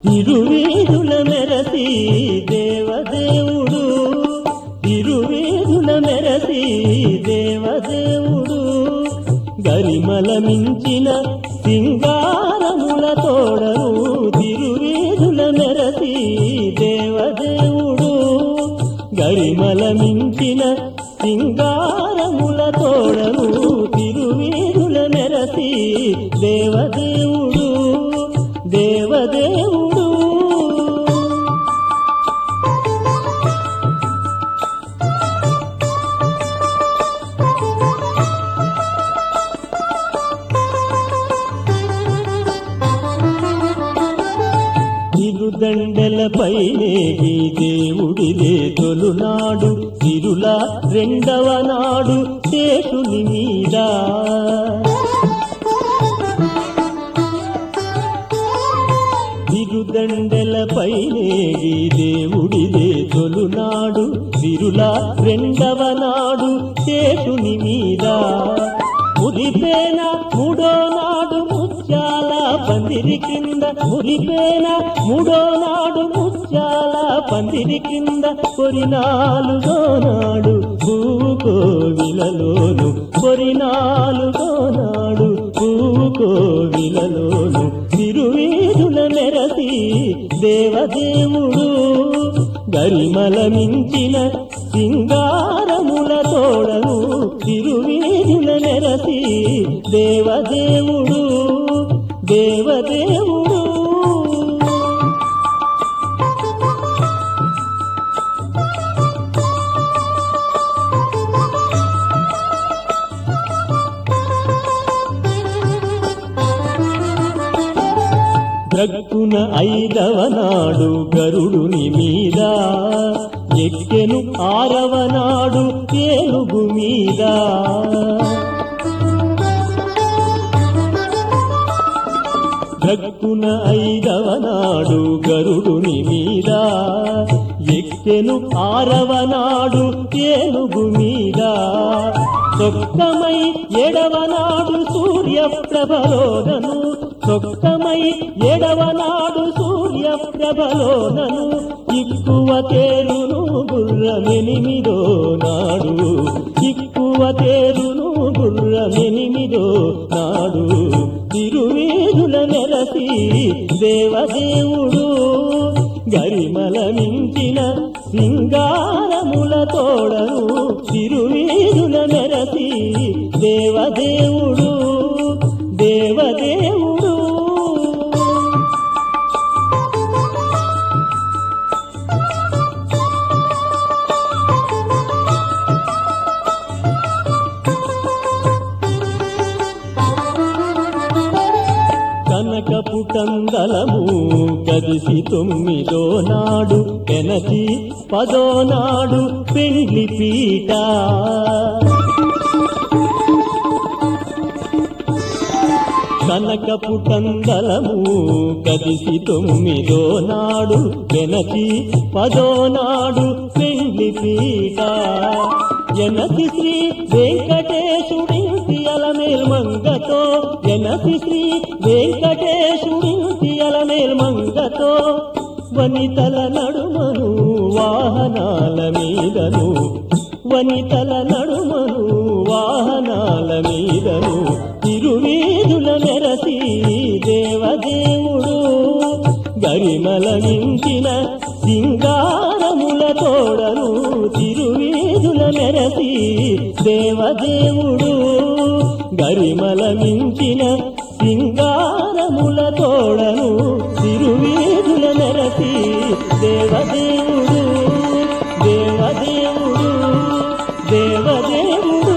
తిరువీధుల మెరసి దేవదేవుడు తిరువీధుల మెరసి దేవదేవుడు గరిమల మించిన సింగారముల తోడను తిరువీధుల మెరసి దేవదేవుడు గరిమల మించిన సింగారముల తోడను తిరువీధుల మెరసి దేవదేవుడు దేవదేవుడు తిరుదండలపైనేగి దేవుడిదే తొలునాడు తిరుల రెండవ నాడు శేషుని మీద తిరుదండలపైనేగి దేవుడిదే తొలునాడు తిరుల రెండవ నాడు శేషుని మీద మురిపేన మూడో నాడు ముత్యాల పందిరి కింద మురిపేన మూడో నాడు ముత్యాల పందిరి కింద కొరినాలుగో నాడు భూకోవిలలోను కొరినాలుగో నాడు భూకోవిలలోను తిరువీధుల మెరసి దేవదేవుడు గరిమల మించిన సింగారముల తోడను తిరువీధుల నెరసి దేవదేవుడు దేవదేవుడు ద్రక్కున ఐదవ నాడు గరుడుని మీద ఎక్కెను ఆరవ నాడు ఏనుగు మీద ద్రక్కున ఐదవ నాడు గరుడుని మీద ఎక్కెను ఆరవ నాడు ఏనుగు మీద సొక్కమై ఎడవ నాడు సూర్య ప్రభలోనను సొక్కమై ఎడవ నాడు సూర్య ప్రభలోనను ఎక్కువ తేరును గుర్రమెనిమిదో నాడు ఎక్కువ తేరును గుర్రమెనిమిదో నాడు తిరువీధుల నెరసి దేవదేవుడు గరిమల మించిన సింగారముల తోడను తిరువీధుల నెరసి దేవదేవుడు దేవదేవుడు కనకపు కందలము కదిసి తొమ్మిదో నాడు ఎనచి పదో నాడు పెండ్లి పీట కనకపు కందలము కదిసి తొమ్మిదో నాడు వెనచి పదో నాడు పెండ్లి పీట ఎనసి శ్రీ వెంకటేశుడింటి అలమేల్ మంగతో ఎనసి శ్రీ వెంకటేశుడింటి అలమేల్ మంగతో వనితల నడుమను వాహనాల మీదను వనితల నడుమను వాహనాల మీదను తిరువీధుల నెరసి దేవదేవుడు గరిమల మించిన సింగారముల తోడను తిరువీధుల నెరసి దేవదేవుడు గరిమల మించిన సింగారముల తోడను తిరువీధుల నెరసి దేవదేవుడు దేవదేవుడు దేవదేవుడు